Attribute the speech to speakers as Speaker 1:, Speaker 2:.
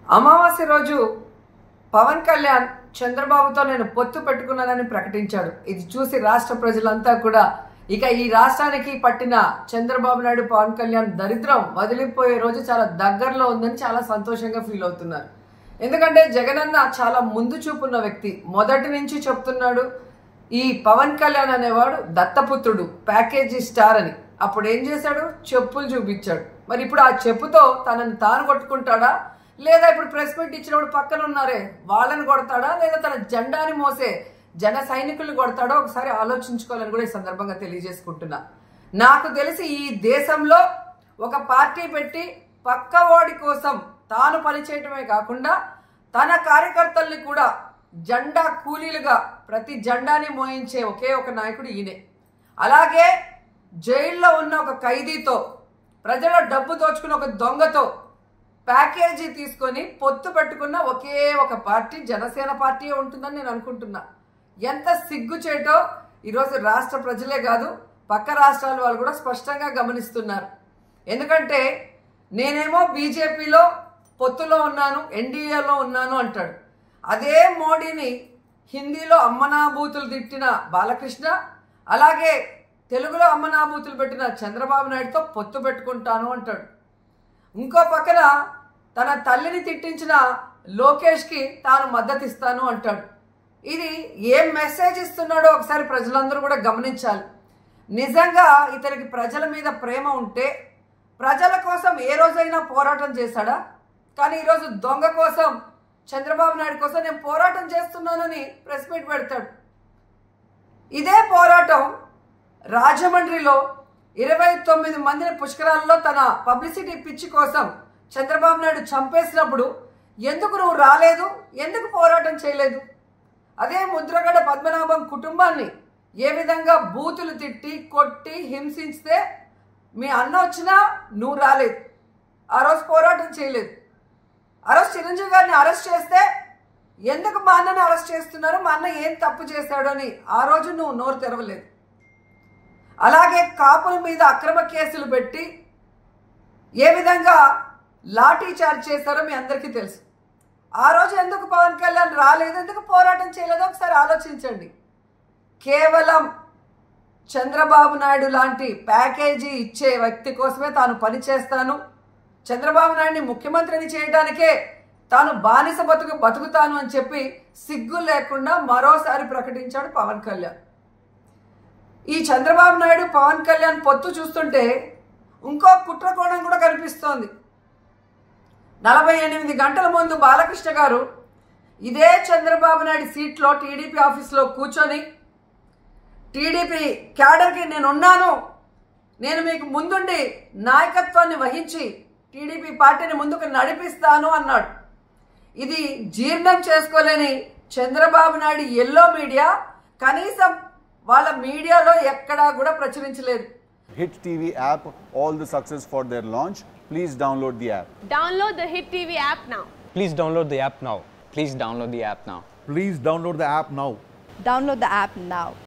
Speaker 1: అమావాస్య రోజు పవన్ కళ్యాణ్ చంద్రబాబుతో నేను పొత్తు పెట్టుకున్నానని ప్రకటించాడు ఇది చూసి రాష్ట్ర ప్రజలంతా కూడా ఇక ఈ రాష్ట్రానికి పట్టిన చంద్రబాబు నాయుడు పవన్ కళ్యాణ్ దరిద్రం వదిలిపోయే రోజు చాలా దగ్గరలో ఉందని చాలా సంతోషంగా ఫీల్ అవుతున్నారు ఎందుకంటే జగనన్న చాలా ముందు చూపున్న వ్యక్తి మొదటి నుంచి చెప్తున్నాడు ఈ పవన్ కళ్యాణ్ అనేవాడు దత్తపుత్రుడు ప్యాకేజీ స్టార్ అని అప్పుడు ఏం చేశాడు చెప్పులు చూపించాడు మరి ఇప్పుడు ఆ చెప్పుతో తనని తాను కొట్టుకుంటాడా లేదా ఇప్పుడు ప్రెస్ మీట్ ఇచ్చినప్పుడు పక్కన ఉన్నారే వాళ్ళని కొడతాడా లేదా తన జెండాని మోసే జన సైనికులు కొడతాడో ఒకసారి ఆలోచించుకోవాలని కూడా ఈ సందర్భంగా తెలియజేసుకుంటున్నా నాకు తెలిసి ఈ దేశంలో ఒక పార్టీ పెట్టి పక్కవాడి కోసం తాను పనిచేయటమే కాకుండా తన కార్యకర్తల్ని కూడా జెండా కూలీలుగా ప్రతి జెండాని మోయించే ఒకే ఒక నాయకుడు ఈయనే అలాగే జైల్లో ఉన్న ఒక ఖైదీతో ప్రజల డబ్బు దోచుకున్న ఒక దొంగతో ప్యాకేజీ తీసుకొని పొత్తు పెట్టుకున్న ఒకే ఒక పార్టీ జనసేన పార్టీ ఉంటుందని నేను అనుకుంటున్నా ఎంత సిగ్గుచేటో ఈరోజు రాష్ట్ర ప్రజలే కాదు పక్క రాష్ట్రాల వాళ్ళు కూడా స్పష్టంగా గమనిస్తున్నారు ఎందుకంటే నేనేమో బీజేపీలో పొత్తులో ఉన్నాను ఎన్డీఏలో ఉన్నాను అంటాడు అదే మోడీని హిందీలో అమ్మనాభూతులు తిట్టిన బాలకృష్ణ అలాగే తెలుగులో అమ్మనాభూతులు పెట్టిన చంద్రబాబు నాయుడుతో పొత్తు పెట్టుకుంటాను అంటాడు ఇంకో పక్కన తన తల్లిని తిట్టించిన లోకేష్కి తాను మద్దతు ఇస్తాను అంటాడు ఇది ఏం మెసేజ్ ఇస్తున్నాడో ఒకసారి ప్రజలందరూ కూడా గమనించాలి నిజంగా ఇతనికి ప్రజల మీద ప్రేమ ఉంటే ప్రజల కోసం ఏ రోజైనా పోరాటం చేశాడా కానీ ఈరోజు దొంగ కోసం చంద్రబాబు నాయుడు కోసం నేను పోరాటం చేస్తున్నానని ప్రెస్ మీట్ పెడతాడు ఇదే పోరాటం రాజమండ్రిలో ఇరవై తొమ్మిది మందిని పుష్కరాల్లో తన పబ్లిసిటీ పిచ్చి కోసం చంద్రబాబు నాయుడు చంపేసినప్పుడు ఎందుకు నువ్వు రాలేదు ఎందుకు పోరాటం చేయలేదు అదే ముద్రగడ పద్మనాభం కుటుంబాన్ని ఏ విధంగా బూతులు తిట్టి కొట్టి హింసిస్తే మీ అన్న వచ్చినా నువ్వు రాలేదు ఆ రోజు పోరాటం చేయలేదు ఆ రోజు చిరంజీవి గారిని అరెస్ట్ చేస్తే ఎందుకు మా అన్నని అరెస్ట్ చేస్తున్నారు మా అన్న ఏం తప్పు చేశాడు అని ఆ రోజు నువ్వు నోరు తెరవలేదు అలాగే కాపుల మీద అక్రమ కేసులు పెట్టి ఏ విధంగా లాఠీ చార్జ్ చేస్తారో మీ అందరికీ తెలుసు ఆ రోజు ఎందుకు పవన్ కళ్యాణ్ రాలేదు ఎందుకు పోరాటం చేయలేదో ఒకసారి ఆలోచించండి కేవలం చంద్రబాబు నాయుడు లాంటి ప్యాకేజీ ఇచ్చే వ్యక్తి కోసమే తాను పనిచేస్తాను చంద్రబాబు నాయుడిని ముఖ్యమంత్రిని చేయడానికే తాను బానిస బతుకు బతుకుతాను అని చెప్పి సిగ్గు లేకుండా మరోసారి ప్రకటించాడు పవన్ కళ్యాణ్ ఈ చంద్రబాబు నాయుడు పవన్ కళ్యాణ్ పొత్తు చూస్తుంటే ఇంకో కుట్రకోణం కూడా కనిపిస్తోంది నలభై ఎనిమిది గంటల ముందు బాలకృష్ణ గారు ఇదే చంద్రబాబు నాయుడు సీట్లో టీడీపీ ఆఫీస్లో కూర్చొని టీడీపీ క్యాడర్కి నేను ఉన్నాను నేను మీకు ముందుండి నాయకత్వాన్ని వహించి టీడీపీ పార్టీని ముందుకు నడిపిస్తాను అన్నాడు ఇది జీర్ణం చేసుకోలేని చంద్రబాబు నాయుడు ఎల్లో మీడియా కనీసం వాళ్ళ మీడియాలో ఎక్కడా కూడా ప్రచురించలేదు
Speaker 2: Hit TV app, all the success for their launch. Please download the app.
Speaker 3: Download the Hit TV app now.
Speaker 4: Please download the app now.
Speaker 5: Please download the app now.
Speaker 6: Please download the app now.
Speaker 7: Download the app now.